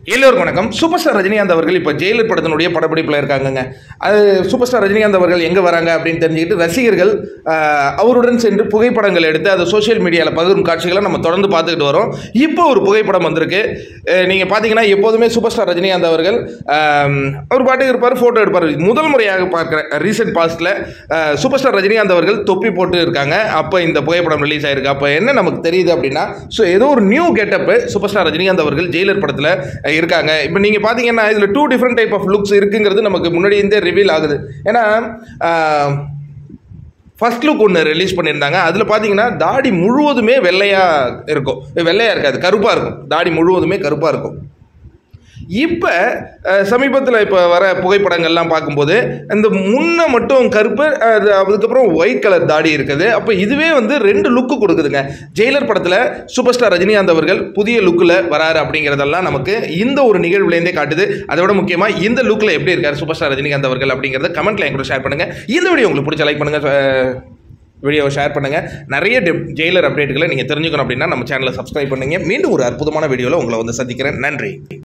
எல்லோருக்கும் வணக்கம் super star Rajinikanth அவர்கள் இப்போ ஜெயிலர் படத்தினுடைய படப்பிடிப்பில் இருக்காங்கங்க அது சூப்பர் ஸ்டார் ரஜினிகாந்த் அவர்கள் எங்கே வராங்க அப்படின்னு தெரிஞ்சுக்கிட்டு ரசிகர்கள் ஆஹ், அவருடன் சென்று புகைப்படங்கள் எடுத்து அதை சோஷியல் மீடியாவில் பகிரும் காட்சிகளை நம்ம தொடர்ந்து பார்த்துக்கிட்டு வரோம் இப்போ ஒரு புகைப்படம் வந்திருக்கு நீங்கள் பார்த்தீங்கன்னா எப்போதுமே சூப்பர் ஸ்டார் ரஜினிகாந்த் அவர்கள் ஆம், அவர் பாட்டுக்கு இருப்பார் ஃபோட்டோ எடுப்பார் முதல் முறையாக பார்க்குறேன் ரீசெண்ட் பாஸ்ட்டில் சூப்பர் ஸ்டார் ரஜினிகாந்த் அவர்கள் தொப்பி போட்டு இருக்காங்க அப்போ இந்த புகைப்படம் ரிலீஸ் ஆயிருக்கு அப்போ என்ன நமக்கு தெரியுது அப்படின்னா ஸோ ஏதோ ஒரு new getup super star Rajinikanth அவர்கள் ஜெயிலர் படத்தில் இருக்காங்க இப்போ நீங்கள் பார்த்தீங்கன்னா இதில் two different type of looks இருக்குங்கிறது நமக்கு முன்னாடி இருந்தே ரிவீல் ஆகுது ஏன்னா ஃபர்ஸ்ட் லுக் ஒன்று ரிலீஸ் பண்ணியிருந்தாங்க அதில் பார்த்தீங்கன்னா தாடி முழுவதுமே வெள்ளையாக இருக்கும் வெள்ளையாக இருக்காது கருப்பாக இருக்கும் தாடி முழுவதுமே கருப்பாக இருக்கும் இப்போ சமீபத்தில் இப்போ வர புகைப்படங்கள்லாம் பார்க்கும்போது இந்த முன்ன மட்டும் கருப்பு அது அதுக்கப்புறம் ஒயிட் கலர் தாடி இருக்குது அப்போ இதுவே வந்து ரெண்டு லுக்கு கொடுக்குதுங்க ஜெயிலர் படத்தில் சூப்பர் ஸ்டார் ரஜினிகாந்த் அவர்கள் புதிய லுக்கில் வராரு அப்படிங்கிறதெல்லாம் நமக்கு இந்த ஒரு நிகழ்வுலேருந்தே காட்டுது அதை விட முக்கியமாக இந்த லுக்கில் எப்படி இருக்கார் சூப்பர் ஸ்டார் ரஜினிகாந்த் அவர்கள் அப்படிங்கிறத கமெண்ட்ல என் கூட ஷேர் பண்ணுங்கள் இந்த வீடியோ உங்களுக்கு பிடிச்ச லைக் பண்ணுங்கள் வீடியோவை ஷேர் பண்ணுங்கள் நிறைய ஜெயிலர் அப்டேட்டுகளை நீங்கள் தெரிஞ்சுக்கணும் அப்படின்னா நம்ம சேனலை சப்ஸ்கிரைப் பண்ணுங்க மீண்டும் ஒரு அற்புதமான வீடியோவில் உங்களை வந்து சந்திக்கிறேன் நன்றி